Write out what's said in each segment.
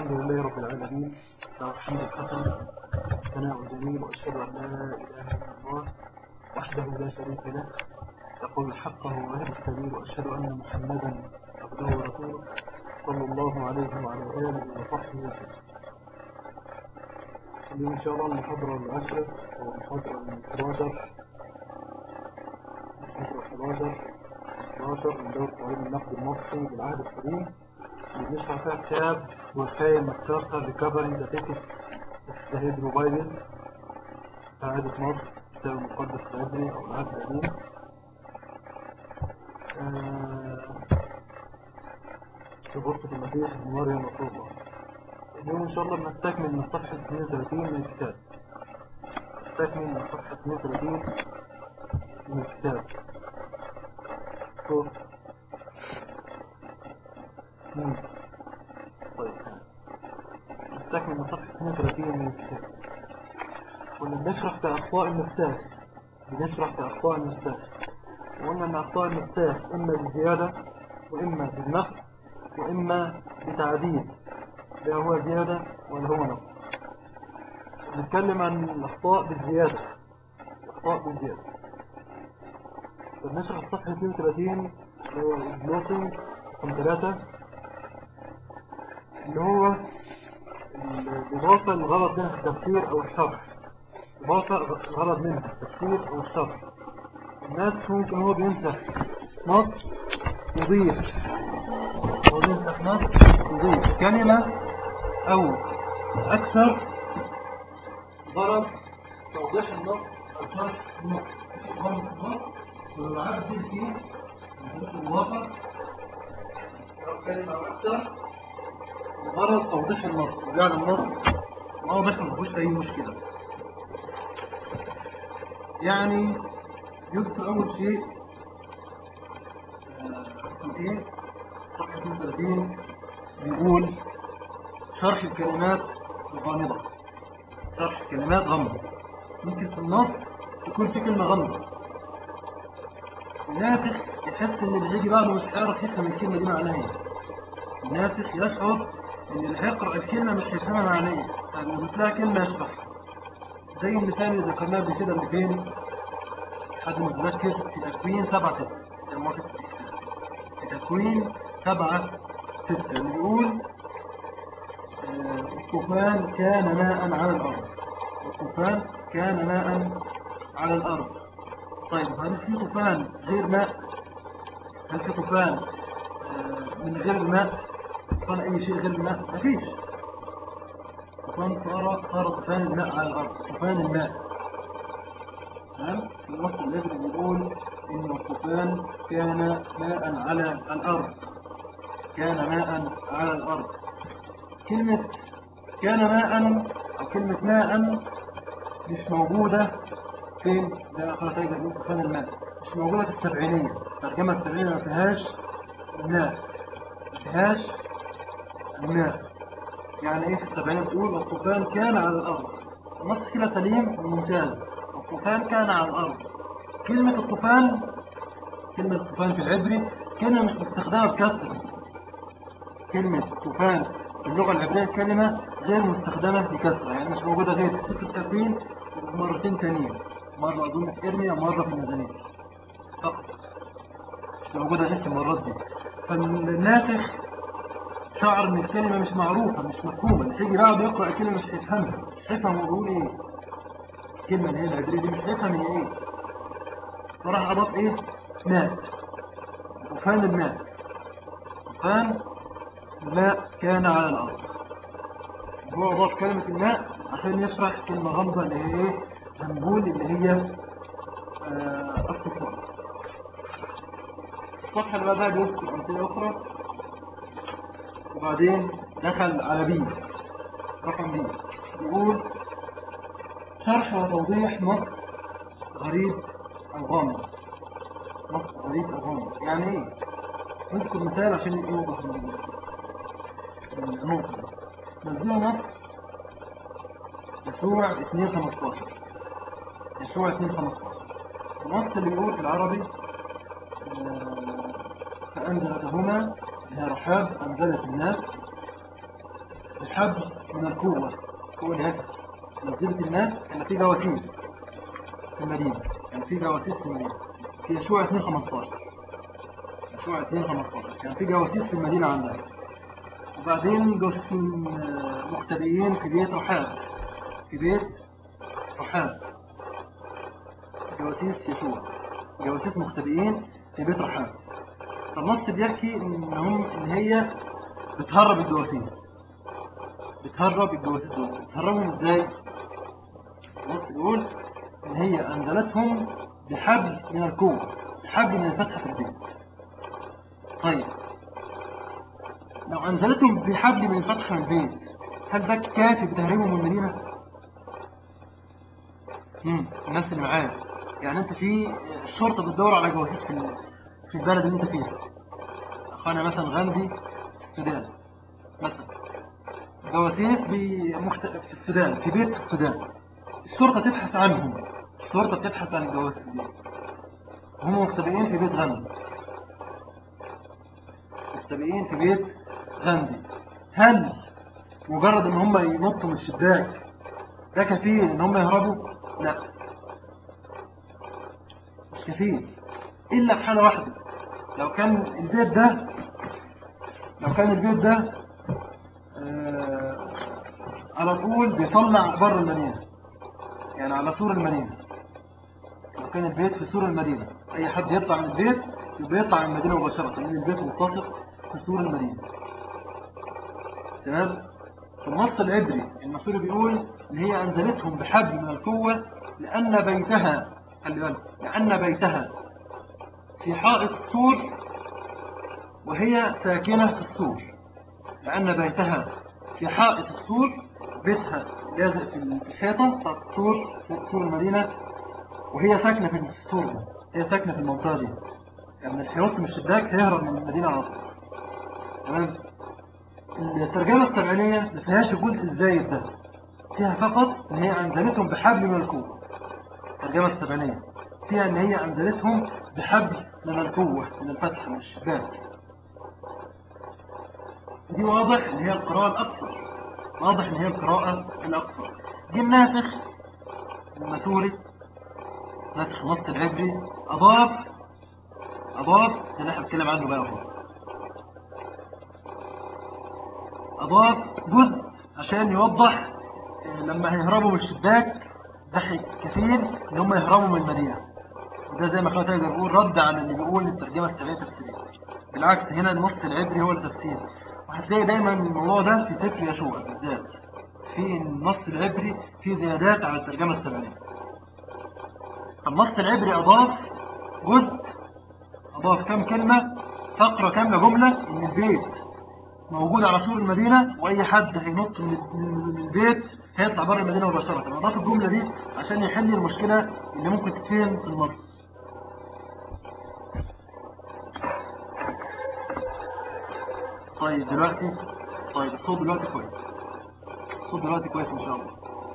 الحمد لله رب العالمين له الحمد الحسن الثناء الجميل وأشهد أن لا إله إلا الله وحده لا شريك له يقول حقه وأهل السبيل وأشهد أن محمدا عبده ورسوله صلى الله عليه وعلى آله وصحبه وسلم اليوم إن شاء الله المحاضرة العشرة والمحاضرة الحداشر المحاضرة الحداشر 12 من دورة علم النقد المصري بالعهد القديم اللي بنشرح فيها كتاب وكاية مكتاسة ريكفري ذا تيكس ذا هيدرو بايبل قاعدة مصر كتاب المقدس العبري أو العهد القديم في غرفة المسيح بن مريم رسول الله اليوم إن شاء الله بنستكمل من صفحة 32 من الكتاب نستكمل من صفحة 32 من الكتاب صوت مم. طيب نستكمل من صفحة 32 من الكتاب كنا بنشرح في أخطاء المفتاح بنشرح في أخطاء المفتاح وقلنا أن أخطاء المفتاح إما بزيادة وإما بالنقص وإما بتعديل لا هو زيادة ولا هو نقص نتكلم عن الأخطاء بالزيادة الأخطاء بالزيادة فبنشرح الصفحة 32 اللي هو الجلوسنج رقم 3 اللي هو الإضافة الغرض منها التفسير أو الشرح إضافة الغرض منها التفسير أو الشرح الناس ممكن هو بينسخ نص يضيف هو بينسخ نص يضيف كلمة أو أكثر غرض توضيح النص أو شرح النص غرض النص والعبد فيه الإضافة أو كلمة أو أكثر غرض توضيح النص وجعل النص واضح ما فيهوش أي مشكلة يعني يذكر أول شيء رقم إيه صفحة 32 بيقول شرح الكلمات الغامضة شرح الكلمات غامضة ممكن في النص تكون في كلمة غامضة الناسخ يحس ان اللي هيجي بعده مش هيعرف يفهم الكلمة دي معناها ايه الناسخ يشعر ان اللي هيقرأ الكلمة مش هيفهمها معناها ايه يعني بتلاقي كلمة يشرح زي المثال اللي ذكرناه قبل كده اللي فين حد متذكر في تكوين سبعة ستة زي ما كنت في تكوين سبعة ستة اللي بيقول الطوفان كان ماء على الأرض الطوفان كان ماء على الأرض طيب هل في طوفان غير ماء هل في طوفان من غير الماء طوفان أي شيء غير الماء مفيش طوفان صار صار طوفان الماء على الأرض طوفان الماء تمام النص الذي بيقول إن الطوفان كان ماء على الأرض كان ماء على الأرض كلمة كان ماء أو كلمة ماء مش موجودة فين؟ ده أخرى تجد من طوفان الماء مش موجودة في السبعينية الترجمة السبعينية ما فيهاش الماء ما فيهاش الماء يعني إيه في السبعينية بتقول الطوفان كان على الأرض النص كده سليم وممتاز الطوفان كان على الأرض كلمة الطوفان كلمة الطوفان في العبري كلمة مش مستخدمة بكسر كلمة طوفان في اللغة العبرية كلمة غير مستخدمة بكسرة يعني مش موجودة غير في سفر التكوين مرتين تانيين مرة أظن في إرميا ومرة في الميزانية فقط مش موجودة غير في المرات دي فالناسخ شعر ان الكلمة مش معروفة مش مفهومة اللي هيجي بعده يقرأ الكلمة مش هيفهمها مش هيفهم هو بيقول ايه الكلمة اللي هي العبرية دي مش هيفهم هي ايه فراح أضاف ايه ماء طوفان الماء طوفان الماء كان على الأرض هو أضاف كلمة الماء عشان يشرح كلمة غامضة اللي هي ايه هنقول اللي هي الطوفان الصفحة اللي بعدها بيذكر أمثلة أخرى وبعدين دخل على بي رقم بي يقول شرح وتوضيح نص غريب أو غامض نص غريب أو غامض يعني إيه؟ نذكر مثال عشان يوضح النقطة نزلوا نص يسوع 2 15 يسوع 2 15 النص اللي بيقول في العربي فأنزلتهما هي رحاب أنزلت الناس بحبل من القوة قوة الهدف نزلت الناس كان في جواسيس في المدينة كان في جواسيس في المدينة في يشوع 2 15 يشوع 2 15 كان في جواسيس في المدينة عندنا وبعدين جواسيس مختبئين في بيت رحاب في بيت رحاب جواسيس يشوع جواسيس مختبئين في بيت رحاب فالنص بيحكي انهم ان هي بتهرب الجواسيس بتهرب الجواسيس دول بتهربهم ازاي النص بيقول ان هي انزلتهم بحبل من القوة بحبل من الفتحة في البيت طيب لو انزلتهم بحبل من الفتحة من البيت هل ده كافي بتهريبهم من المدينة؟ امم الناس اللي معايا يعني انت في الشرطة بتدور على جواسيس في في البلد اللي انت فيها اخوانا مثلا غاندي في السودان مثلا جواسيس بمخت... في السودان في بيت في السودان الشرطة تبحث عنهم الشرطة بتبحث عن الجواسيس دي هم مختبئين في بيت غاندي مختبئين في بيت غاندي هل مجرد ان هم ينطوا من الشباك ده كفيل ان هم يهربوا لا مش كفيل الا في حاله واحده لو كان البيت ده لو كان البيت ده آه على طول بيطلع بره المدينه يعني على سور المدينه لو كان البيت في سور المدينه اي حد يطلع من البيت يبقى يطلع من المدينه مباشره لان البيت ملتصق في سور المدينه تمام في النص العبري المسؤول بيقول ان هي انزلتهم بحبل من القوه لان بيتها خلي بالك لان بيتها في حائط السور وهي ساكنه في السور لان بيتها في حائط السور بيتها لازق في الحيطه بتاعت السور سور المدينه وهي ساكنه في السور ده هي ساكنه في المنطقه دي يعني الحيوط من الشباك هيهرب من المدينه على طول تمام الترجمة التبعينية ما فيهاش الجزء الزايد ده فيها فقط ان هي انزلتهم بحبل من القوة الترجمة التبعينية فيها ان هي انزلتهم بحبل من القوة من الفتح من الشباك دي واضح ان هي القراءة الاكثر واضح ان هي القراءة الاكثر دي الناسخ المسوري ناسخ النص العبري اضاف اضاف ده اللي احنا بنتكلم عنه بقى هو أضاف جزء عشان يوضح لما هيهربوا من الشباك ده كثير ان هم يهربوا من المدينة وده زي ما اخوة تاجر بيقول رد على اللي بيقول الترجمة السبعية تفسيرية بالعكس هنا النص العبري هو التفسير وهتلاقي دايما الموضوع ده في سفر يشوع بالذات في النص العبري في زيادات على الترجمة السبعية النص العبري أضاف جزء أضاف كم كلمة فقرة كاملة جملة إن البيت موجود على سور المدينة وأي حد هينط من البيت هيطلع بره المدينة مباشرة أضاف الجملة دي عشان يحل المشكلة اللي ممكن تتفهم في النص طيب دلوقتي طيب الصوت دلوقتي كويس الصوت دلوقتي كويس إن شاء الله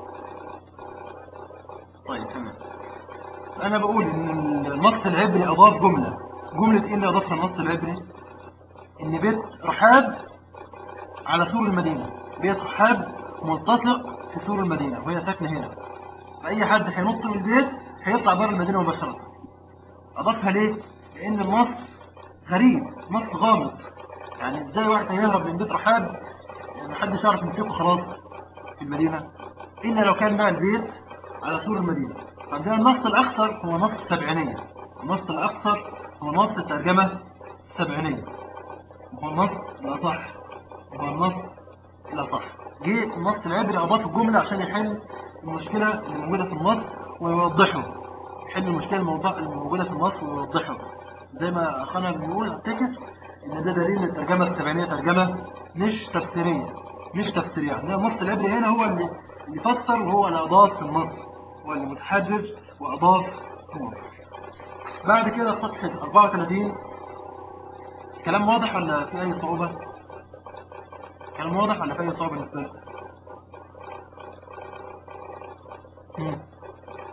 طيب تمام أنا بقول إن النص العبري أضاف جملة جملة إيه اللي أضافها النص العبري إن بيت رحاب على سور المدينة بيت رحاب ملتصق في سور المدينة وهي ساكنة هنا فأي حد هينط من البيت هيطلع بره المدينة مباشرة أضافها ليه؟ لأن النص غريب نص غامض يعني ازاي واحد هيهرب من بيت رحاب محدش يعرف يمسكه خلاص في المدينة إلا لو كان بقى البيت على سور المدينة فعندنا النص الأكثر هو نص السبعينية النص الأكثر هو نص الترجمة السبعينية وهو النص الأصح هو النص الأصح جه النص العبري أضاف الجملة عشان يحل المشكلة اللي موجودة في النص ويوضحه يحل المشكلة الموجودة في النص ويوضحه زي ما أخانا بيقول التكس إن ده دليل الترجمة السبعينية ترجمة مش تفسيرية مش تفسيرية عندنا النص العبري هنا هو اللي اللي فسر وهو اللي أضاف في النص هو اللي متحرر وأضاف في النص بعد كده صفحة 34 كلام واضح ولا في أي صعوبة؟ كلام واضح ولا في أي صعوبة بالنسبة لك؟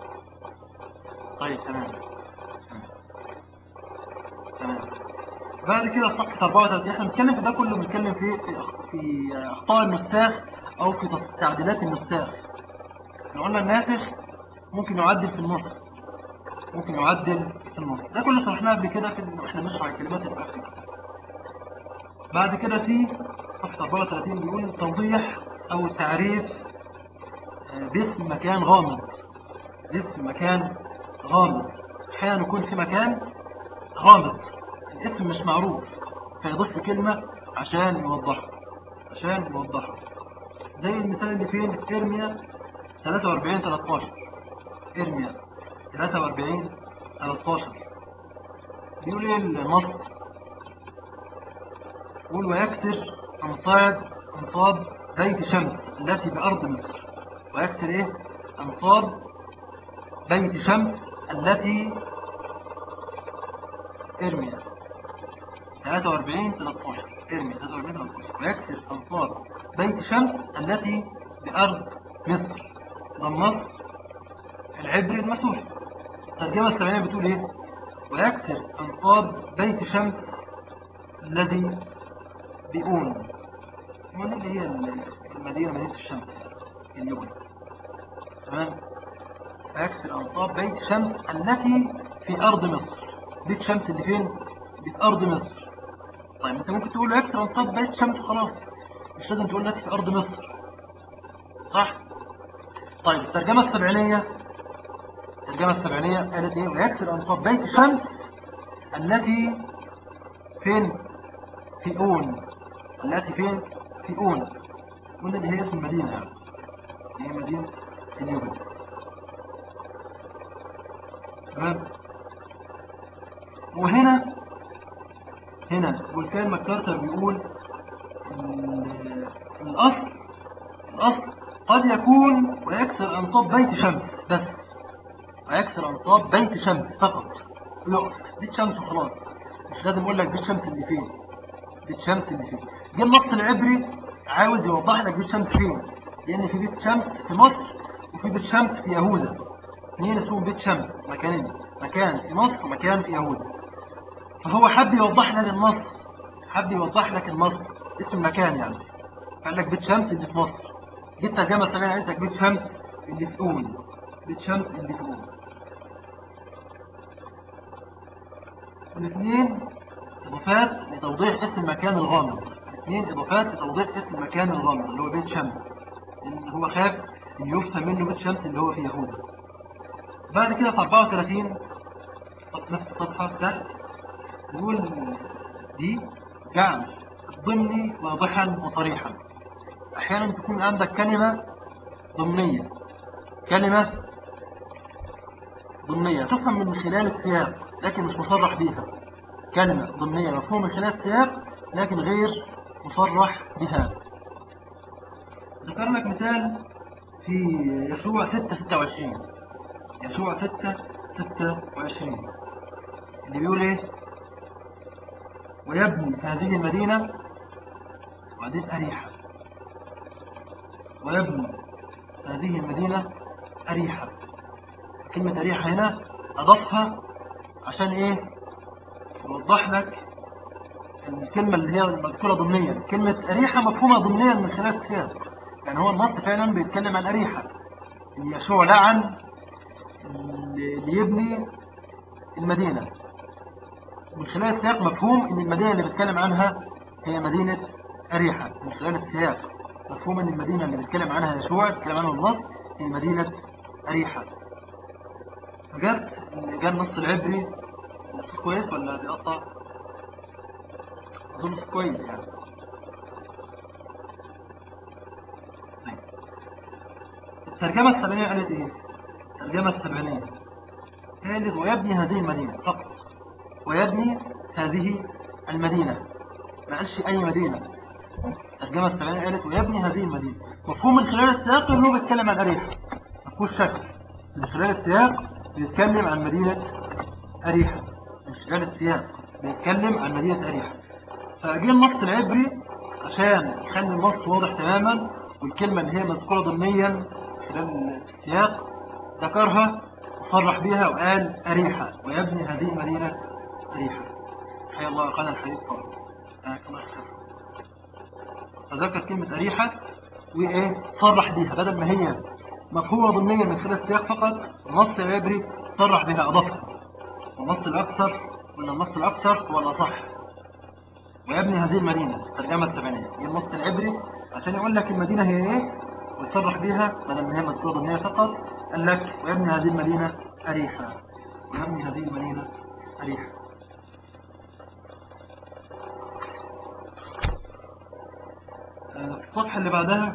طيب تمام تمام بعد كده صفحة 34 احنا بنتكلم في ده كله بنتكلم في في اخطاء النساخ او في تعديلات النساخ احنا قلنا الناسخ ممكن يعدل في النص ممكن يعدل في النص ده كله شرحناه قبل كده في احنا بنشرح الكلمات الاخيره بعد كده في صفحة 34 بيقول التوضيح او التعريف آه، باسم مكان غامض باسم مكان غامض احيانا يكون في مكان غامض الاسم مش معروف فيضيف كلمة عشان يوضحها عشان يوضحها زي المثال اللي فين ارميا 43 13 ارميا 43 13 بيقول ايه النص يقول ويكسر انصاب انصاب بيت شمس التي بأرض مصر ويكسر ايه انصاب بيت شمس التي ارميا 43 13 ارمي 43 13 ويكسر انصاب بيت شمس التي بأرض مصر بالنص العبري المسوحي الترجمة الثانية بتقول ايه ويكسر انصاب بيت شمس الذي بيقون من اللي هي المدينة مدينة الشمس اليوم تمام ويكسر انصاب بيت شمس التي في أرض مصر بيت شمس اللي فين في أرض مصر طيب انت ممكن تقول يكسر انصاب بيت شمس خلاص مش لازم تقول لك في أرض مصر صح طيب الترجمة السبعينية الترجمة السبعينية قالت ايه ويكسر انصاب بيت شمس التي فين في اون التي فين في اون قلنا دي هي اسم المدينة يعني هي مدينة اليوبل تمام وهنا هنا والكان مكارتر بيقول الأصل الأصل قد يكون ويكسر أنصاب بيت شمس بس ويكسر أنصاب بيت شمس فقط يقف بيت شمس وخلاص مش لازم أقول لك بيت شمس اللي فين بيت شمس اللي فين جه النص العبري عاوز يوضح لك بيت شمس فين لأن في بيت شمس في مصر وفي بيت شمس في يهوذا اثنين اسمهم بيت شمس مكانين مكان في مصر ومكان في يهوذا فهو حب يوضح لك النص حب يوضح لك النص اسم المكان يعني قال لك بيت شمس اللي في مصر جيت ترجمة السمية عندك بيت شمس اللي في أون بيت شمس اللي في أون الاثنين إضافات لتوضيح اسم المكان الغامض الاثنين إضافات لتوضيح اسم المكان الغامض اللي هو بيت شمس اللي هو خاف إن يفهم منه بيت شمس اللي هو في يهوذا بعد كده في 34 نفس الصفحة تحت نقول دي جعل ضمني واضحا وصريحا احيانا تكون عندك كلمة ضمنية كلمة ضمنية تفهم من خلال السياق لكن مش مصرح بيها كلمة ضمنية مفهوم من خلال السياق لكن غير مصرح بها ذكر لك مثال في يشوع 6 26 يشوع 6 26 اللي بيقول ايه ويبني هذه المدينة وبعدين أريحة ويبني هذه المدينة أريحة كلمة أريحة هنا أضفها عشان إيه يوضح لك الكلمة اللي هي المذكورة ضمنيا كلمة أريحة مفهومة ضمنيا من خلال السياق يعني هو النص فعلا بيتكلم عن أريحة إن يشوع لعن اللي يبني المدينة من خلال السياق مفهوم ان المدينة اللي بتكلم عنها هي مدينة أريحة من خلال السياق مفهوم ان المدينة اللي بتكلم عنها يشوع بتكلم عنها النص هي مدينة أريحة فجأت جاء النص العبري النص كويس ولا بيقطع أظن كويس يعني الترجمة السبعينية قالت ايه الترجمة السبعينية قالت ويبني هذه المدينة فقط ويبني هذه المدينة ما قالش أي مدينة الترجمة السبعينية قالت ويبني هذه المدينة مفهوم من خلال السياق إنه بيتكلم عن أريحة مفهوش شك من خلال السياق بيتكلم عن مدينة أريحة من خلال السياق بيتكلم عن مدينة أريحة فجي النص العبري عشان يخلي النص واضح تماما والكلمة اللي هي مذكورة ضمنيا خلال السياق ذكرها وصرح بها وقال أريحة ويبني هذه المدينة أريحة حي الله قال الحديث قال آه كما خير فذكر كلمة أريحة وإيه صرح بيها بدل ما هي مفهومة ضمنيا من خلال السياق فقط النص العبري صرح بها أضافها والنص الأكثر ولا النص الأكثر هو الأصح ويبني هذه المدينة الترجمة السبعينية هي النص العبري عشان يقول لك المدينة هي إيه ويصرح بها بدل ما هي مذكورة ضمنيا فقط قال لك ويبني هذه المدينة أريحة ويبني هذه المدينة أريحة الصفحة اللي بعدها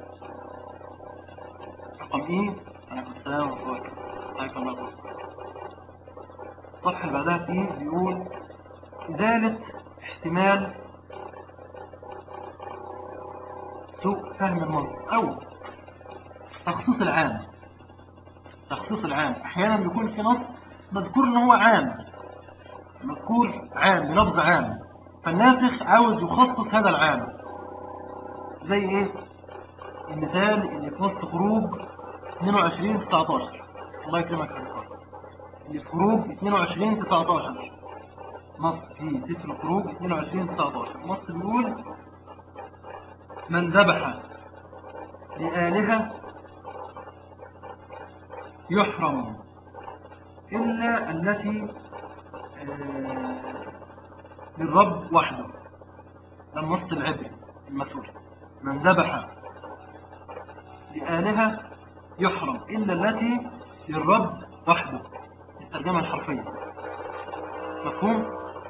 رقم ايه عليكم السلام ورحمة الله عليكم الله الصفحة اللي بعدها فيه بيقول إزالة احتمال سوء فهم النص أو تخصيص العام تخصيص العام أحيانا بيكون في نص مذكور إن هو عام مذكور عام بلفظ عام فالناسخ عاوز يخصص هذا العام زي ايه المثال اللي في نص خروج 22 19 الله يكرمك يا حبيبي اللي في خروج 22 19 نص في سفر خروج 22 19 نص بيقول من ذبح لآلهة يحرم إلا التي آه، للرب وحده ده النص العبري المسؤول من ذبح لآلهة يحرم إلا التي للرب وحده الترجمة الحرفية مفهوم؟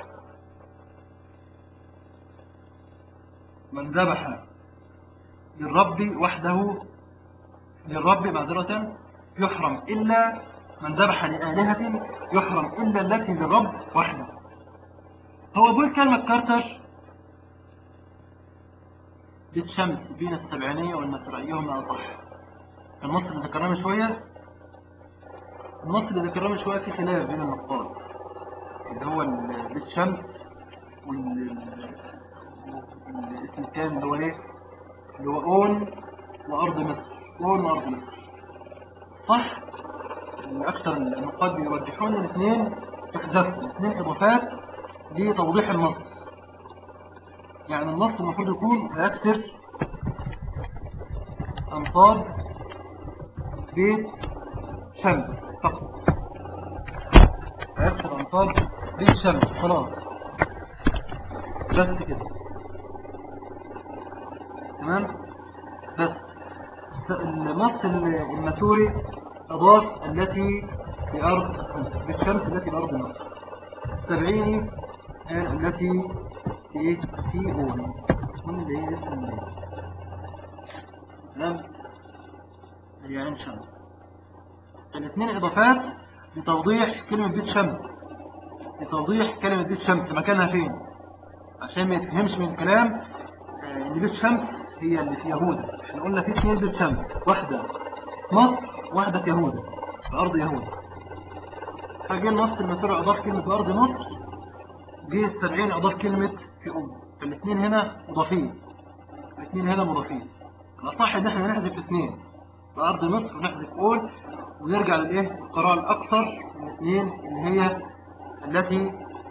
من ذبح للرب وحده للرب معذرة يحرم إلا من ذبح لآلهة يحرم إلا التي للرب وحده هو بيقول كلمة كارتر بيت شمس بين السبعينية والمسرعية وما أصح النص اللي ذكرناه من شوية النص اللي ذكرناه من شوية في خلاف بين النقاد اللي هو ال- بيت شمس والاسم الثاني اللي هو ايه اللي هو اون وارض مصر اون وارض مصر صح اكثر النقاد بيرجحون الاثنين تحذف الاثنين اضافات لتوضيح النص يعني النص المفروض يكون هيكسر أنصاب بيت شمس فقط هيكسر أنصاب بيت شمس خلاص بس كده تمام بس النص المسوري أضاف التي في أرض مصر بيت شمس التي بأرض مصر السبعيني قال التي في ايه في اون اون اللي هي اسم الليل تمام هي عين شمس الاثنين اضافات لتوضيح كلمة بيت شمس لتوضيح كلمة بيت شمس مكانها فين عشان ما يتفهمش من الكلام آه، ان بيت شمس هي اللي في يهودا احنا قلنا في اثنين بيت شمس واحدة في مصر واحدة في يهودا في ارض يهودا فجاء النص المسؤول اضاف كلمة في ارض مصر جه السبعين أضاف كلمة في أم فالاثنين هنا مضافين الاثنين هنا مضافين الأصح إن احنا نحذف الاثنين في أرض مصر ونحذف أول ونرجع للإيه القراءة الأكثر من الاثنين اللي هي التي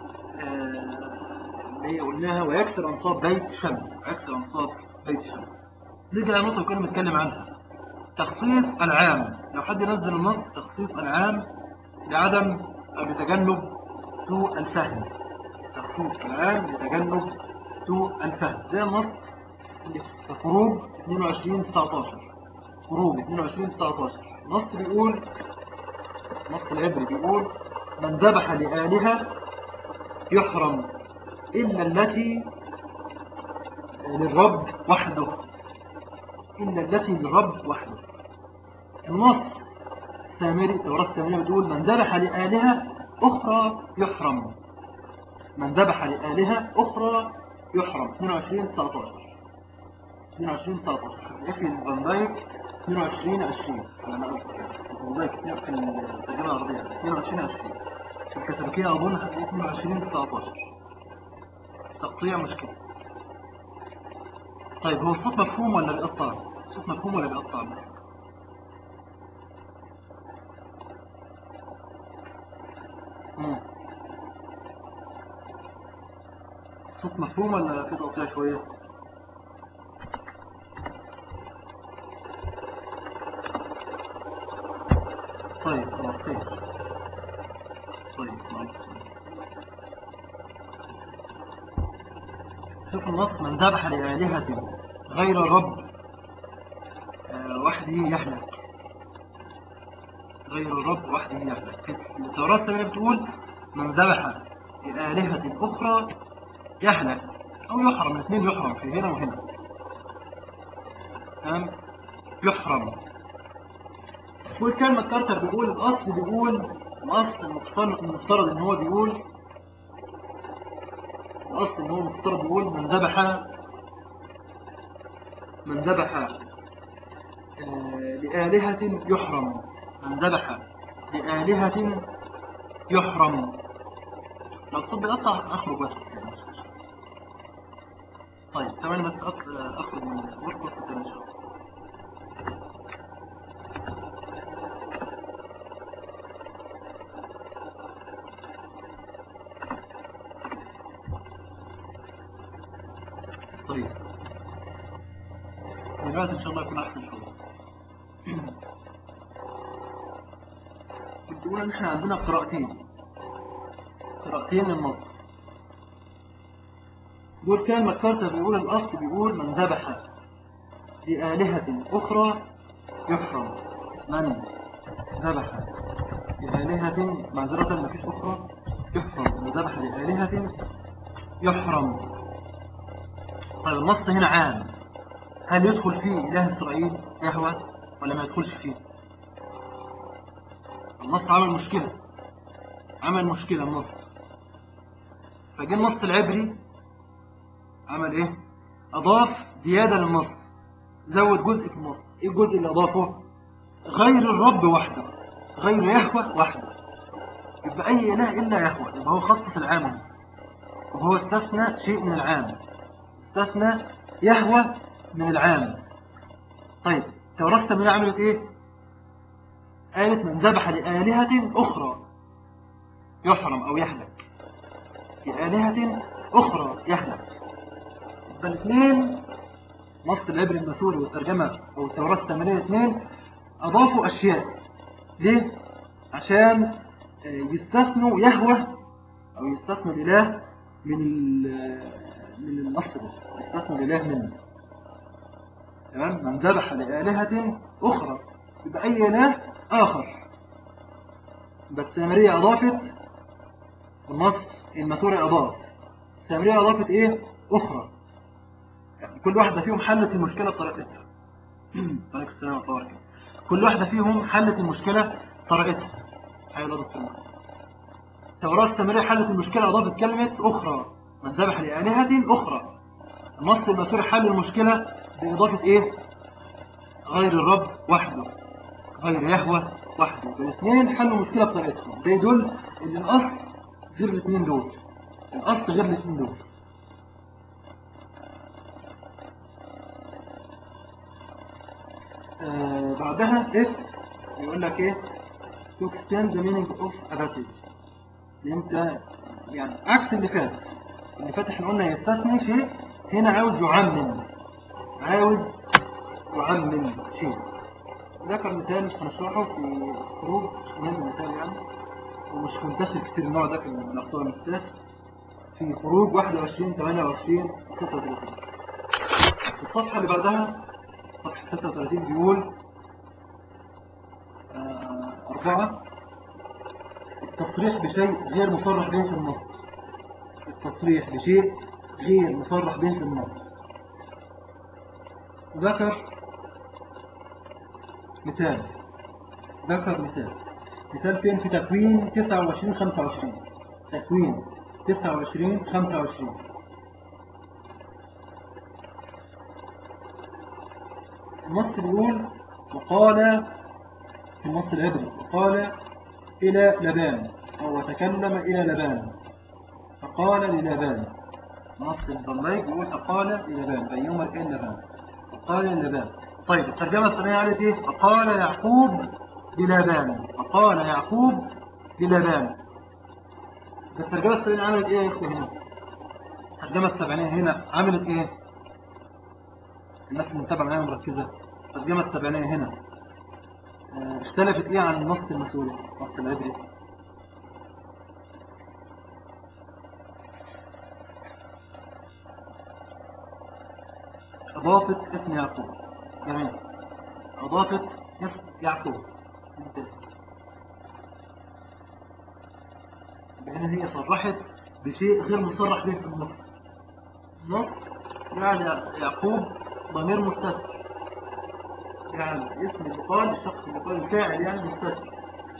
آه، اللي هي قلناها ويكسر أنصاب بيت شمس ويكسر أنصاب بيت شمس نيجي على نقطة كنا بنتكلم عنها تخصيص العام لو حد نزل النص تخصيص العام لعدم أو لتجنب سوء الفهم تخصيص العام لتجنب سوء الفهم زي النص اللي في خروج 22 19 خروج 22 19 النص بيقول النص العبري بيقول من ذبح لآلهة يحرم إلا التي للرب وحده إلا التي للرب وحده النص السامري التوراة السامرية بتقول من ذبح لآلهة أخرى يحرم من ذبح لآلهة أخرى يحرم 22 19 22 19 يكفي فان دايك 22 20 انا قلت كده فان دايك في الترجمه العربيه 22 20 في الكتابيه اظن هتلاقي 22 19 تقطيع مشكله طيب هو الصوت مفهوم ولا بيقطع؟ الصوت مفهوم ولا بيقطع؟ مم. الصوت مفهوم ولا في تقطيع شوية طيب خلاص خير طيب معلش شوف النص من ذبح لآلهة غير الرب آه، وحده يهلك غير الرب وحده يهلك في التوراة الثانية بتقول من ذبح لآلهة أخرى يهلك أو يحرم الاثنين يحرم في هنا وهنا تمام يحرم والكلمة كارتر بيقول الأصل بيقول الأصل المفترض المفترض إن هو بيقول الأصل إن هو المفترض بيقول من ذبح من ذبح آه، لآلهة يحرم من ذبح لآلهة يحرم لو الصوت بيقطع أخرج بس طيب ثواني بس أط- أخرج من الغرفة وأطلع إن شاء الله طيب دلوقتي إن شاء الله يكون أحسن شوية كنت بقول إن إحنا عندنا قراءتين قراءتين للنص دول كان مكارتر بيقول الأصل بيقول من ذبح لآلهة أخرى يحرم من ذبح لآلهة معذرة ما فيش أخرى يحرم من ذبح لآلهة يحرم طيب النص هنا عام هل يدخل فيه إله إسرائيل يهوى ولا ما يدخلش فيه النص عمل مشكلة عمل مشكلة النص فجاء النص العبري عمل ايه اضاف زيادة للنص زود جزء في النص ايه الجزء اللي اضافه غير الرب وحده غير يهوى وحده يبقى اي اله الا يهوى يبقى هو خصص العام وهو استثنى شيء من العام استثنى يهوى من العام طيب تورثت من عملت ايه قالت من ذبح لآلهة أخرى يحرم أو يهلك لآلهة أخرى يهلك يبقى الاثنين نص العبر المسؤول والترجمة أو التوراة الثمانية الاثنين أضافوا أشياء ليه؟ عشان آه، يستثنوا يهوى أو يستثنوا الإله من ال- من النص ده يستثنوا الإله منه تمام من ذبح لآلهة أخرى يبقى أي إله آخر بس السامرية أضافت النص المسوري أضاف السامرية أضافت إيه أخرى يعني كل واحدة فيهم حلت المشكلة بطريقتها عليك السلام ورحمة الله وبركاته. كل واحدة فيهم حلت المشكلة بطريقتها حي الله دكتور محمد. التوراة السامرية حلت المشكلة أضافت كلمة أخرى من ذبح لآلهة أخرى النص المسوري حل المشكلة بإضافة إيه غير الرب وحده غير يهوى وحده الاثنين حلوا المشكلة بطريقتهم ده يدل ان الاصل غير الاثنين دول الاصل غير الاثنين دول آه بعدها if يقول لك ايه to extend the meaning of a passage اللي انت يعني عكس اللي فات اللي فات احنا قلنا يستثني شيء هنا عاوز يعمم عاوز يعمم شيء ذكر مثال مش هنشرحه في خروج مش مهم المثال يعني ومش منتشر كتير النوع ده في الأخطاء المسات في خروج 21 28 36 الصفحة اللي بعدها صفحة 36 بيقول آه، أربعة التصريح بشيء غير مصرح به في النص التصريح بشيء غير مصرح به في النص ذكر مثال ذكر مثال مثال فين في تكوين 29 25 تكوين 29 25 النص بيقول وقال في النص العبري وقال إلى لبان أو تكلم إلى لبان فقال للبان نص الضلايق يقول فقال للبان بيوم الكائن لبان فقال للبان طيب الترجمة الثانية قالت إيه فقال يعقوب للبان فقال يعقوب للبان الترجمة الثانية عملت إيه يا إخوة هنا الترجمة السبعينية هنا عملت ايه الناس اللي متابعة معايا مركزة الترجمة السبعينية هنا آه، اختلفت ايه عن النص المسؤولي النص العبري أضافت اسم يعقوب جميل أضافت اسم يعقوب ممتاز لأن هي صرحت بشيء غير مصرح به في النص النص يعني يعقوب ضمير مستتر يعني اسم المقال الشخص المقال الفاعل يعني مستتر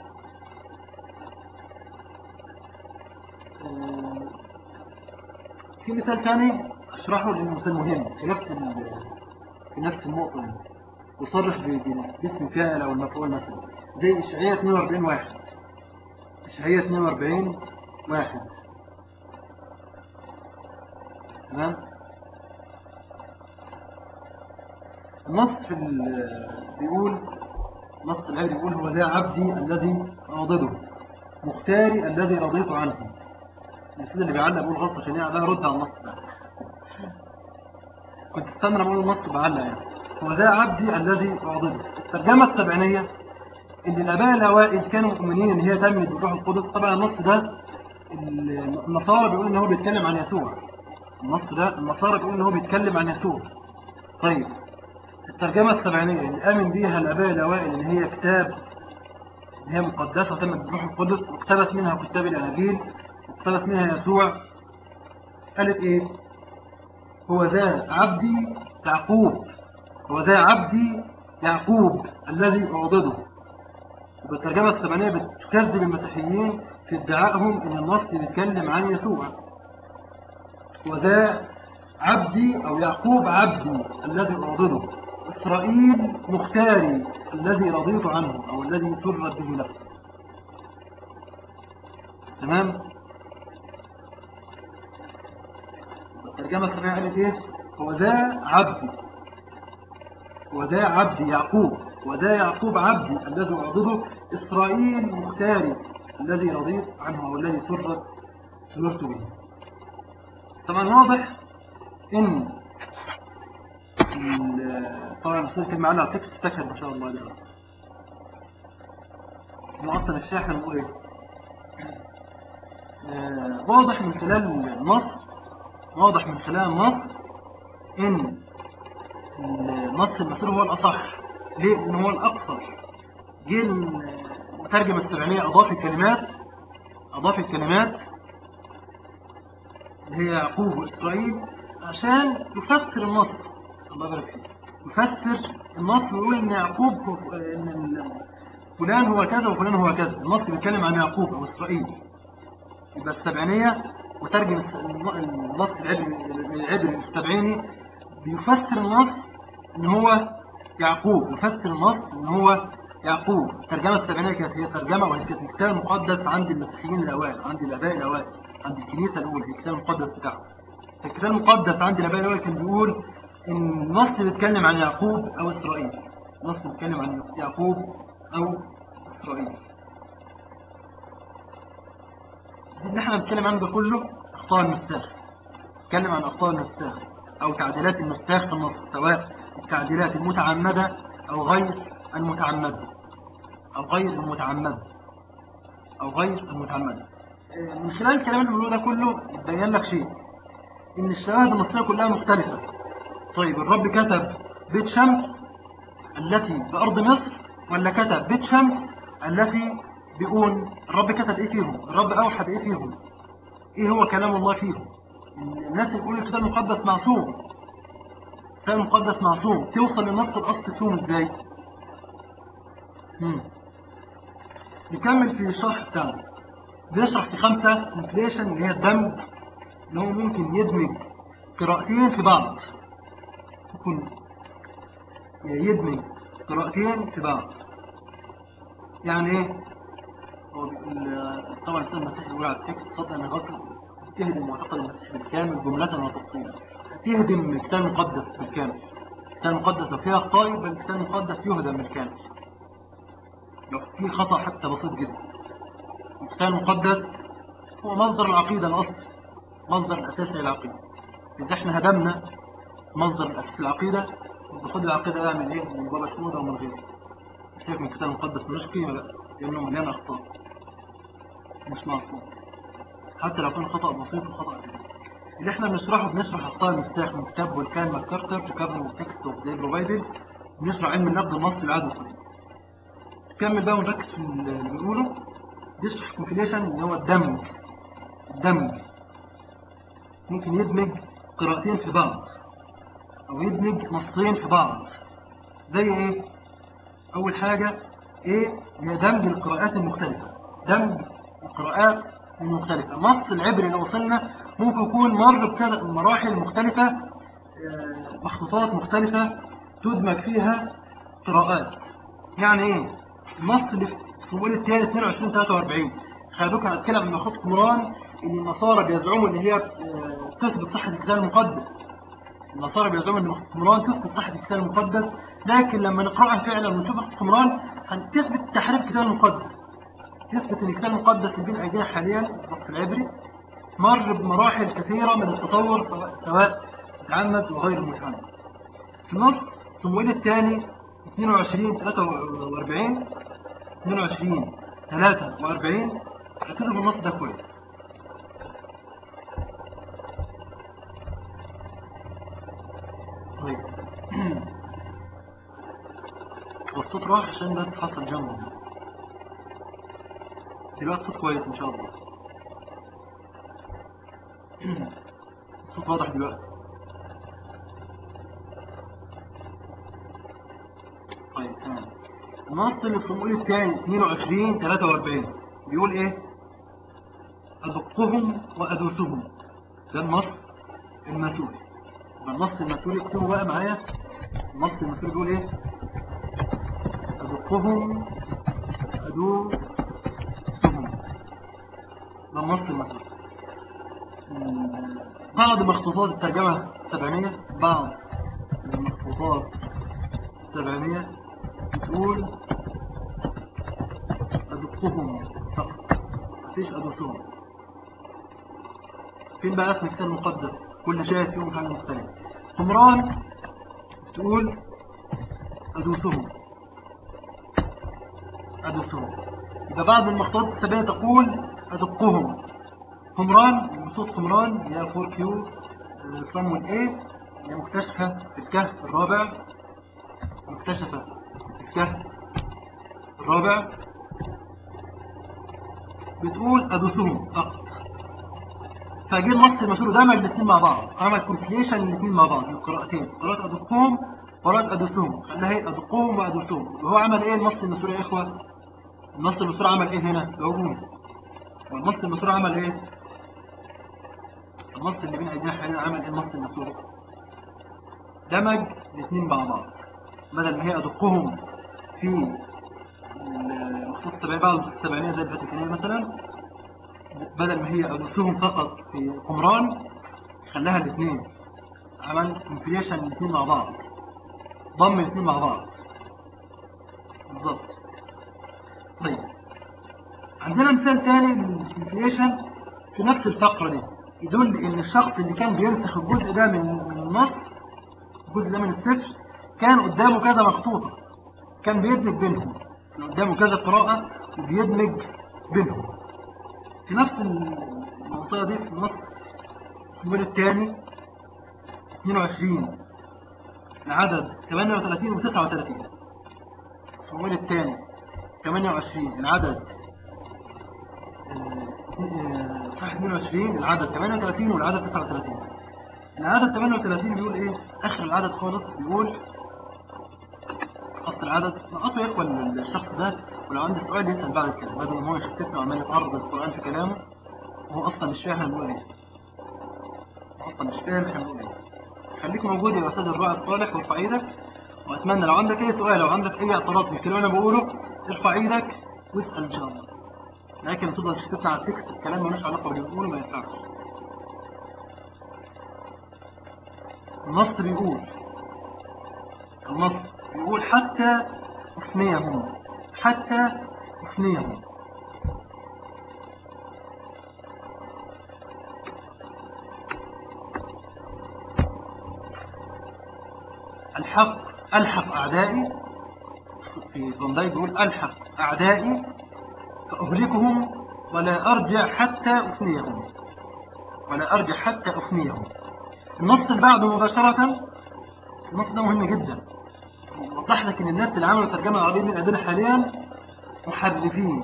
آه، في مثال ثاني اشرحه لانه مثال مهم في نفس ال- في نفس النقطة دي يصرح ب- ب- باسم فاعل او المفعول مثلا زي اشعياء 42 واحد اشعياء 42 واحد تمام النص في ال- بيقول نص العبري بيقول هو ذا عبدي الذي أغضبه مختاري الذي رضيت عنه الأستاذ اللي بيعلق بيقول غلطة شنيعة لا يرد على النص ده كنت استنى بقول النص بعلق يعني هو ذا عبدي الذي أغضبه الترجمة السبعينية إن الآباء الأوائل كانوا مؤمنين إن هي تمت بالروح القدس طبعا النص ده ال- النصارى بيقولوا إن هو بيتكلم عن يسوع النص ده النصارى بيقولوا إن هو بيتكلم عن يسوع طيب الترجمة السبعينية اللي آمن بيها الآباء الأوائل إن هي كتاب إن هي مقدسة وتمت بالروح القدس واقتبس منها كتاب الأناجيل واقتبس منها يسوع قالت إيه؟ هو ذا عبدي يعقوب هو ذا عبدي يعقوب الذي أعضده وبالترجمة السبعينية بتكذب المسيحيين في ادعائهم إن النص بيتكلم عن يسوع وذا عبدي أو يعقوب عبدي الذي أعضده إسرائيل مختاري الذي رضيت عنه أو الذي سرت به نفسي تمام الترجمة السبعية قالت إيه هو ذا عبدي وذا عبدي يعقوب وذا يعقوب عبدي الذي أعضده إسرائيل مختاري الذي رضيت عنه أو الذي سرت سررت به طبعا واضح إن ال- طبعا الأستاذ كان معانا على التكست افتكر ما شاء الله دلوقتي معطل الشاحن وإيه آه، واضح من خلال النص واضح من خلال النص إن النص المسؤول هو الأصح ليه؟ لأن هو الأقصر جه المترجم السبعينية أضاف الكلمات أضاف الكلمات اللي هي يعقوب وإسرائيل عشان يفسر النص الله يبارك فيك يفسر النص ويقول إن يعقوب هو- إن ال- فلان هو كذا وفلان هو كذا النص بيتكلم عن يعقوب أو إسرائيل يبقى السبعينية وترجم الس- النص العبري العبري السبعيني بيفسر النص ان هو يعقوب يفسر النص ان هو يعقوب الترجمة السبعينية كانت هي ترجمة وهي كانت الكتاب المقدس عند المسيحيين الأوائل عند الآباء الأوائل عند الكنيسة الأولى في الكتاب المقدس بتاعهم الكتاب المقدس عند الآباء الأوائل كان بيقول إن النص بيتكلم عن يعقوب أو إسرائيل النص بيتكلم عن يعقوب أو إسرائيل اللي احنا بنتكلم عنه ده كله أخطاء النساخ نتكلم عن أخطاء النساخ أو تعديلات النساخ في النص سواء التعديلات المتعمدة أو غير المتعمدة أو غير المتعمدة أو غير المتعمدة آه، من خلال الكلام اللي بنقوله ده كله يبين لك شيء إن الشواهد المصرية كلها مختلفة طيب الرب كتب بيت شمس التي بأرض مصر ولا كتب بيت شمس التي بيقول الرب كتب إيه فيهم الرب أوحى بإيه فيهم إيه هو كلام الله فيهم الناس اللي بيقولوا الكتاب المقدس معصوم الكتاب المقدس معصوم توصل لنص الأصل فيهم إزاي مم. نكمل في الشرح بتاعنا بيشرح في خمسة انفليشن اللي هي الدمج اللي هو ممكن يدمج قراءتين في بعض ممكن يدمج قراءتين في بعض يعني ايه هو ال- طبعا السنة المسيح يقول على التكست صدق ان غطل تهدم معتقد المسيح بالكامل جملة وتفصيلا تهدم الكتاب المقدس بالكامل الكتاب المقدس لو فيها اخطاء يبقى الكتاب المقدس يهدم بالكامل لو في خطأ حتى بسيط جدا الكتاب المقدس هو مصدر العقيدة الأصل مصدر الأساسي للعقيدة إذا احنا هدمنا مصدر الأساس العقيدة بخد العقيدة أعمل إيه من بابا شنودة ومن غيره شايف من الكتاب المقدس ملوش قيمة بقى لأنه مليان أخطاء مش معصوم حتى لو كان خطأ بسيط وخطأ كبير اللي احنا بنشرحه بنشرح أخطاء المستاخ من كتاب فولكان ماكارتر في كابل تكست اوف ذا بروفايدد بنشرح علم النقد النصي العادي القديم كمل بقى ونركز في اللي بنقوله بيشرح كونفيليشن اللي هو الدمج الدمج ممكن يدمج قراءتين في بعض او يدمج نصين في بعض زي ايه اول حاجة ايه هي دمج القراءات المختلفة دمج القراءات المختلفة النص العبري اللي وصلنا ممكن يكون مر بثلاث مراحل مختلفة آه، مخطوطات مختلفة تدمج فيها قراءات يعني ايه النص اللي في صمويل الثاني 22 43 خلوك هنتكلم عن مخطوط قمران ان النصارى بيزعموا ان هي آه، تثبت صحة الكتاب المقدس النصارى بيزعموا ان مخطوط قمران تثبت صحة الكتاب المقدس لكن لما نقرأها فعلا ونشوف مخطوط قمران هتثبت تحريف الكتاب المقدس تثبت ان الكتاب المقدس اللي بين ايدينا حاليا النص العبري مر بمراحل كثيرة من التطور سواء سواء متعمد وغير متعمد في نص صمويل الثاني 22 43 22 43 ركزوا في النص ده كويس طيب والصوت راح عشان بس حصل جنبه دلوقتي الصوت كويس ان شاء الله الصوت واضح دلوقتي طيب تمام النص اللي في صموئيل الثاني 22 43 بيقول ايه أدقهم وأدوسهم ده النص المسوري يبقى النص المسوري اكتبوا بقى معايا النص المسوري بيقول ايه أدقهم أدوسهم ده النص المسوري مم، بعض مخطوطات الترجمة السبعينية بعض المخطوطات السبعينية بتقول أدقهم فقط مفيش أدوسهم فين بقى اسم الكتاب المقدس كل شاهد فيهم حاجة مختلفة قمران تقول أدوسهم أدوسهم إذا بعض المخطوطات السبعينية تقول أدقهم قمران صوت قمران اللي هي 4 كيو صمون ايه اللي مكتشفة في الكهف الرابع مكتشفة في الكهف الرابع بتقول أدوسهم فقط فجه النص المشهور دمج الاثنين مع بعض عمل كونفليشن الاثنين مع بعض القراءتين قراءة أدقهم وقراءة أدوسهم خلاها هي أدقهم وأدوسهم وهو عمل ايه النص المشهور يا إخوة النص المشهور عمل ايه هنا العجوم والنص المشهور عمل ايه النص اللي بين ايدينا حاليا عمل ايه النص المسوري دمج الاثنين مع بعض بدل ما هي ادقهم في المخصوص السبعينية بعض المخصوص السبعينية زي الفاتيكانية مثلا بدل ما هي ادقهم فقط في قمران خلاها الاثنين عمل كونفليشن الاثنين مع بعض ضم الاثنين مع بعض بالظبط طيب عندنا مثال ثاني للكونفليشن في نفس الفقرة دي يدل ان الشخص اللي كان بينسخ الجزء ده من من النص الجزء ده من السفر كان قدامه كذا مخطوطة كان بيدمج بينهم كان قدامه كذا قراءة وبيدمج بينهم في نفس المنطقة دي في النص الجزء الثاني 22 العدد 38 و 39 الصمويل الثاني 28 العدد صح 22 العدد 38 والعدد 39 العدد 38 بيقول ايه اخر العدد خالص بيقول خط العدد نقطه يا اخوه الشخص ده ولو عنده سؤال يسال بعد كده بدل ما هو يشتتنا وعمال يتعرض القران في كلامه وهو اصلا مش فاهم بيقول ايه هو اصلا مش فاهم احنا بنقول ايه خليك موجود يا استاذ الرائد صالح وارفع ايدك واتمنى لو عندك اي سؤال لو عندك اي اعتراض في الكلام اللي انا بقوله ارفع ايدك واسال ان شاء الله لكن تفضل تشتتنا على التكست الكلام ملوش علاقه باللي بنقوله ما ينفعش النص بيقول النص بيقول حتى أفنيهم حتى أفنيهم وألحق ألحق أعدائي في فان دايك بيقول ألحق أعدائي فأهلكهم ولا أرجع حتى أفنيهم ولا أرجع حتى أفنيهم النص اللي بعده مباشرة النص ده مهم جدا يوضح لك ان الناس اللي عملوا ترجمة عربية من الأدلة حاليا محرفين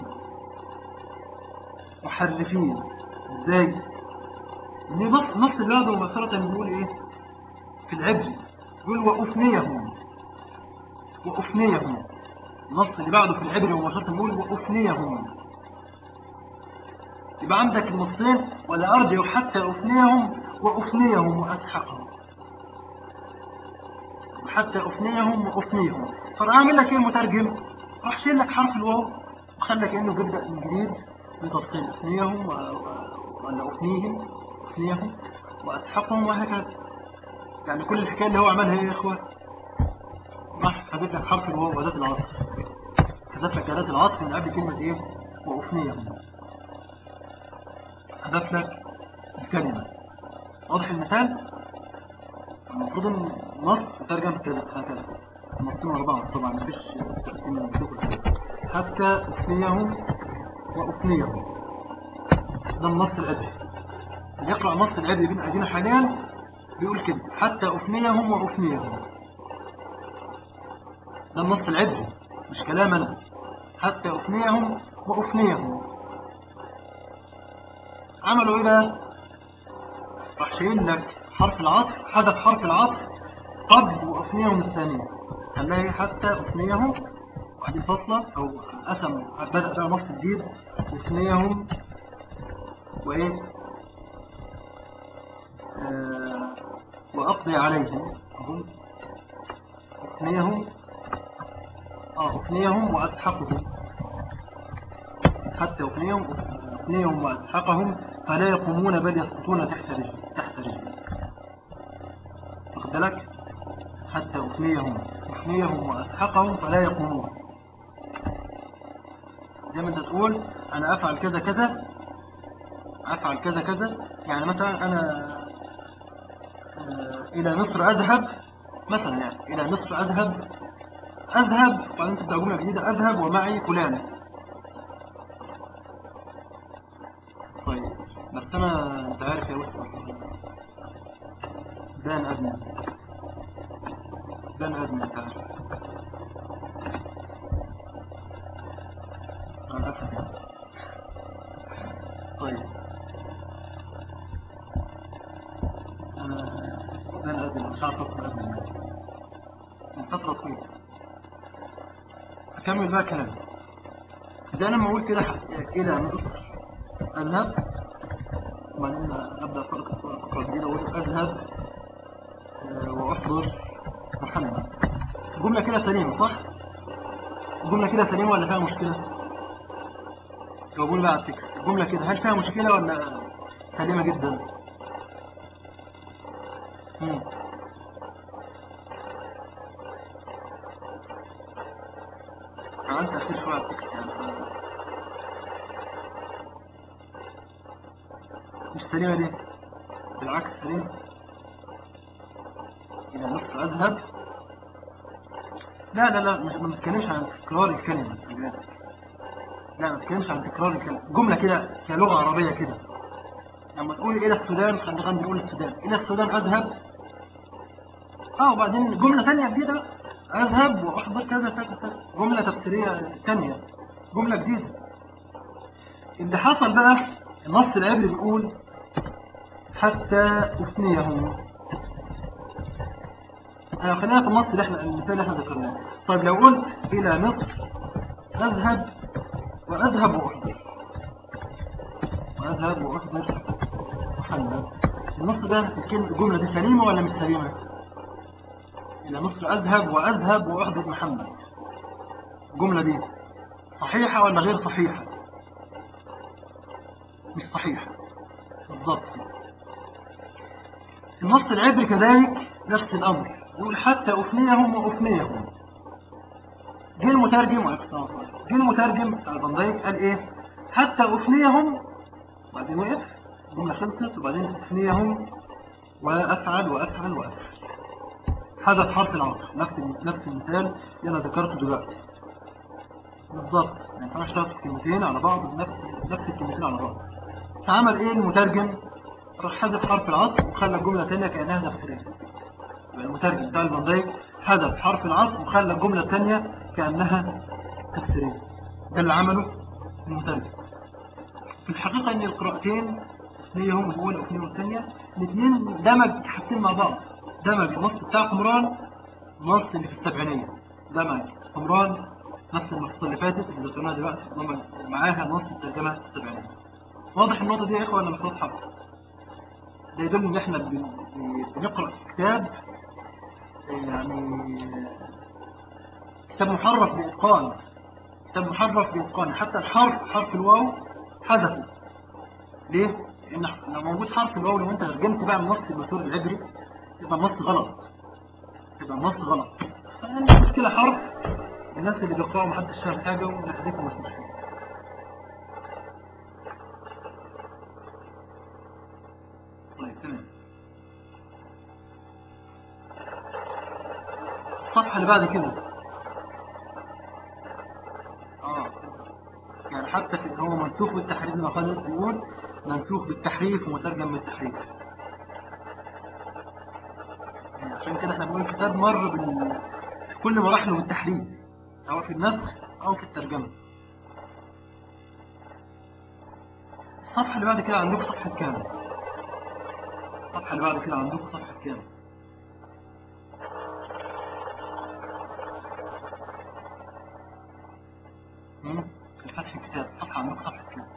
محرفين ازاي؟ ان نص النص اللي بعده مباشرة بيقول ايه؟ في العبد يقول وأفنيهم وأفنيهم النص اللي بعده في العبر مباشرة بيقول وأفنيهم يبقى عندك النصين ولا أرجع حتى أفنيهم وأفنيهم وأسحقهم وحتى أفنيهم وأفنيهم فراح عامل لك إيه المترجم راح شيل لك حرف الواو وخلى كأنه بيبدأ من جديد بتفصيل أفنيهم و... و- ولا أفنيهم أفنيهم وأسحقهم وهكذا يعني كل الحكاية اللي هو عملها إيه يا إخوة راح حذف لك حرف الواو وأداة العطف حذف لك أداة العطف من قبل كلمة إيه وأفنيهم حذف لك الكلمة واضح المثال المفروض ان النص يترجم كده هكذا النصين ورا بعض طبعا مفيش تقسيم من الشغل حتى أفنيهم وأفنيهم ده النص الأدبي اللي يقرأ النص الأدبي بين أيدينا حاليا بيقول كده حتى أفنيهم وأفنيهم ده النص العبري مش كلام أنا حتى أفنيهم وأفنيهم عملوا إيه بقى؟ راح شايل لك حرف العطف حذف حرف العطف قبل وأفنيهم الثانية خلاها حتى أفنيهم وبعدين فاصلة أو قسم بدأ بقى نص جديد أفنيهم وإيه آه وأقضي عليهم أظن أفنيهم آه أفنيهم وأسحقهم حتى أفنيهم أفنيهم وأسحقهم فلا يقومون بل يسقطون تحت رجل تحت رجل واخد بالك حتى أفنيهم أفنيهم وأسحقهم فلا يقومون زي ما أنت تقول أنا أفعل كذا كذا أفعل كذا كذا يعني مثلا أنا آه، إلى مصر أذهب مثلا يعني إلى مصر أذهب أذهب وبعدين تبدأ جملة جديدة أذهب ومعي فلانة طيب بس أنا أنت عارف يا وسط بان أدنى بان أدنى أنت عارف أنا أفهم طيب أنا بان أدنى مش عارف أفهم أدنى من فترة طويلة أكمل بقى كلامي ده أنا لما أقول كده إلى مصر أذهب وبعدين أبدأ أقرأ فقرة جديدة وأقول أذهب آه، وأحضر محمد جملة كده سليمة صح؟ جملة كده سليمة ولا فيها مشكلة؟ جاوبوني بقى على التكست جملة كده هل فيها مشكلة ولا سليمة جدا؟ مم. عملت أخير شوية على التكست يعني مش سليمة ليه؟ بالعكس سليمة إلى مصر أذهب لا لا لا مش ما بتكلمش عن تكرار الكلمة خلي بالك. لا ما بتكلمش عن تكرار الكلمة جملة كده كلغة عربية كده لما تقول إلى السودان خلينا خلينا نقول السودان إلى السودان أذهب اه وبعدين جملة ثانية جديدة بقى. أذهب وأحضر كذا كذا كذا جملة تفسيرية ثانية جملة جديدة اللي حصل بقى النص العبري بيقول حتى أفنيهم آه، خلينا في النص اللي احنا المثال اللي احنا ذكرناه طيب لو قلت إلى مصر أذهب وأذهب وأحضر وأذهب وأحضر محمد النص ده الكلمة- الجملة دي سليمة ولا مش سليمة؟ إلى مصر أذهب وأذهب وأحضر محمد الجملة دي صحيحة ولا غير صحيحة؟ مش صحيحة بالضبط النص العبري كذلك نفس الأمر يقول حتى أفنيهم وأفنيهم جه المترجم وإقصاء جه المترجم بتاع البندايك قال إيه حتى أفنيهم وبعدين وقف الجملة خلصت وبعدين أفنيهم وأفعل وأفعل وأفعل حذف حرف العطف نفس نفس المثال اللي انا ذكرته دلوقتي بالظبط يعني انا اشتغلت كلمتين على بعض بنفس نفس الكلمتين على بعض فعمل ايه المترجم راح حذف حرف العطف وخلى الجمله ثانيه كانها تفسيريه يبقى المترجم بتاع البندايك حذف حرف العطف وخلى الجمله الثانيه كانها تفسيريه ده اللي عمله المترجم في الحقيقه ان القراءتين هي هم الاولى والاثنين والثانيه الاثنين دمج حاجتين مع بعض دمج النص بتاع قمران النص اللي في السبعينيه دمج قمران نفس النقطه اللي فاتت اللي ذكرناها دلوقتي دمج معاها نص الترجمه السبعينيه واضح النقطه دي يا اخوه ولا مش واضحه ده يدل ان احنا بن- بنقرا كتاب يعني كتاب محرف باتقان كتاب محرف باتقان حتى الحرف حرف الواو حذفه ليه؟ لان لو موجود حرف الواو لو انت ترجمت بقى النص المسؤول العبري يبقى النص غلط يبقى النص غلط يعني مشكلة حرف الناس اللي بيقرأوا محدش فاهم حاجة ونحذفهم مش مشكلة طيب تمام الصفحة اللي بعد كده اه يعني حتى في هو منسوخ بالتحريف زي ما خالد بيقول منسوخ بالتحريف ومترجم بالتحريف يعني عشان كده احنا بنقول الكتاب مر بال... في كل مراحله بالتحريف سواء في النسخ او في الترجمة الصفحة اللي بعد كده عندكم صفحة كام؟ الصفحة اللي بعد كده عندكم صفحة كام؟ مم؟ في فتح الكتاب صفحة عندكم صفحة كام؟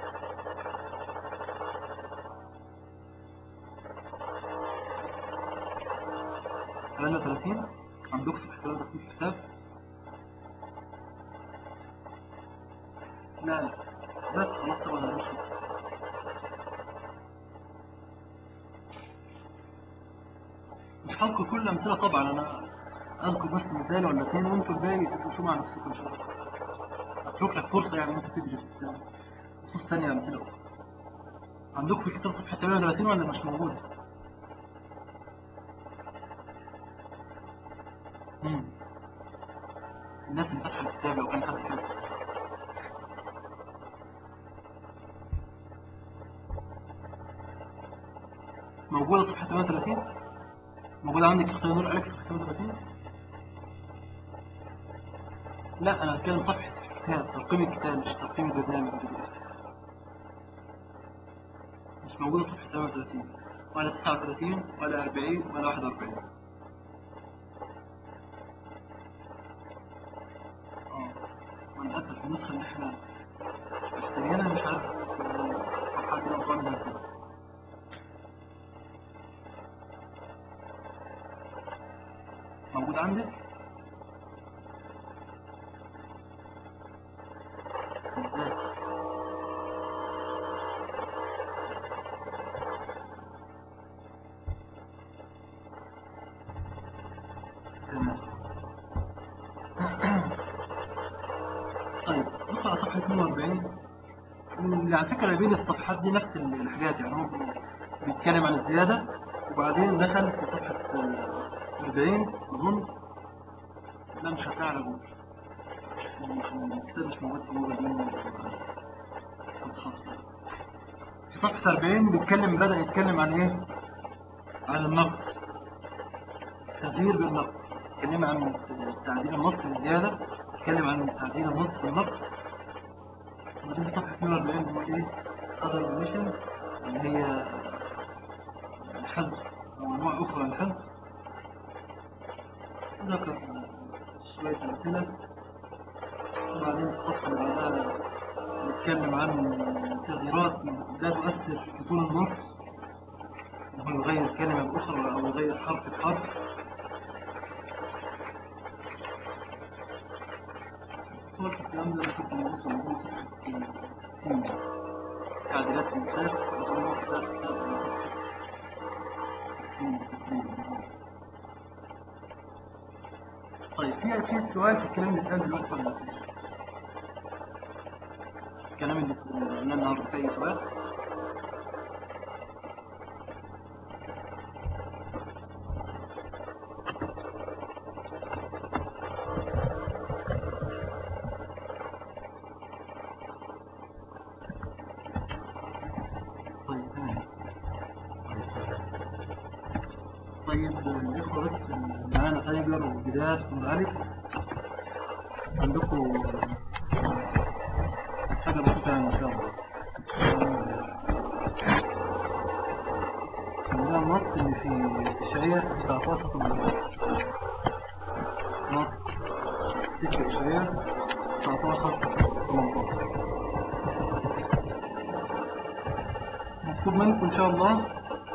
ثلاثة وثلاثين عندكم صفحة ثلاثة وثلاثين في الكتاب؟ لا لا بس خلاص طبعا أنا مش مش هذكر كل الأمثلة طبعا أنا أذكر بس مثال ولا اثنين وأنتوا الباقي تدرسوا مع نفسكم إن شاء الله أترك لك فرصة يعني أنت تدرس نصوص ثانية أمثلة أخرى عندكم في الكتاب صفحة 38 ولا مش موجودة؟ مم. الناس اللي فتح الكتاب لو كان حد فاتح موجودة صفحة 38 موجودة عندك في اختيار نور أليكس صفحة 38 لا أنا بتكلم صفحة الكتاب ترقيم الكتاب مش ترقيم البرنامج مش موجودة صفحة 38 ولا 39 ولا 40 ولا 41 اه للأسف النسخة اللي احنا اشتريناها مش عارف الصفحات دي أرقامها ازاي موجود عندك؟ ازاي؟ تمام. طيب ندخل على صفحة 42 اللي على فكرة بين الصفحات دي نفس الحاجات يعني هو بيتكلم عن الزيادة وبعدين دخل في صفحة آه، 40 أظن لا مش هتلاقي على جوجل مش الكتاب مش موجود في جوجل لأنه صفحات في صفحة 40 بيتكلم بدأ يتكلم عن إيه؟ عن النقص تغيير بالنقص اتكلم عن تعديل النص بالزيادة اتكلم عن تعديل النص بالنقص وبعدين صفحة 42 هو إيه؟ other omissions اللي هي الحذف أو أنواع أخرى من الحذف ذكر شوية أمثلة وبعدين الصفحة اللي بعدها نتكلم عن تغييرات لا تؤثر في طول النص إنه يغير كلمة بأخرى أو يغير حرف بحرف هو الكلام ده كنت موجود موجود في تعديلات المثال وأظن النص ده طيب في في سؤال في الكلام اللي اتقال دلوقتي ولا مفيش؟ الكلام اللي قلناه النهارده في أي سؤال؟ طيب الإخوة بس معانا تايجر وبدايات والألف عندكم حاجة بسيطة يعني إن شاء الله عندنا النص اللي في إشعياء 19 18 نص في إشعياء 19 18 مطلوب منكم إن شاء الله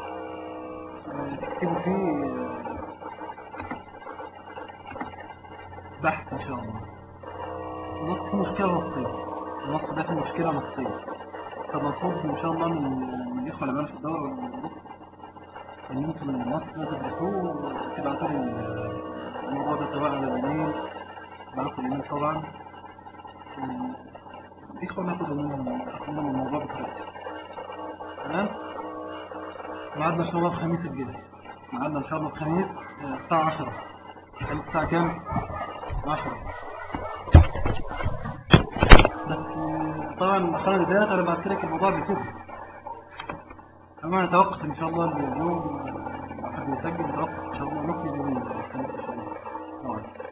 تكتبوا فيه بحث إن شاء الله النص فيه مشكلة نصية النص ده فيه مشكلة نصية فمطلوب إن شاء الله من من الإخوة اللي معانا في الدورة والنص إن أنتم النص ده تدرسوه وتبعتوا لي الموضوع ده سواء على الإيميل معاكم الإيميل طبعا الإخوة ناخد منهم الموضوع بطريقتي تمام ميعادنا إن شاء الله الخميس الجاي ميعادنا إن شاء الله الخميس آه، الساعة 10 هل الساعة كام؟ 10 بس آه، طبعا خلال البدايات أنا بعت لك الموضوع بكتب أما نتوقف إن شاء الله اليوم آه، حد يسجل نتوقف إن شاء الله نكمل يوم الخميس إن شاء الله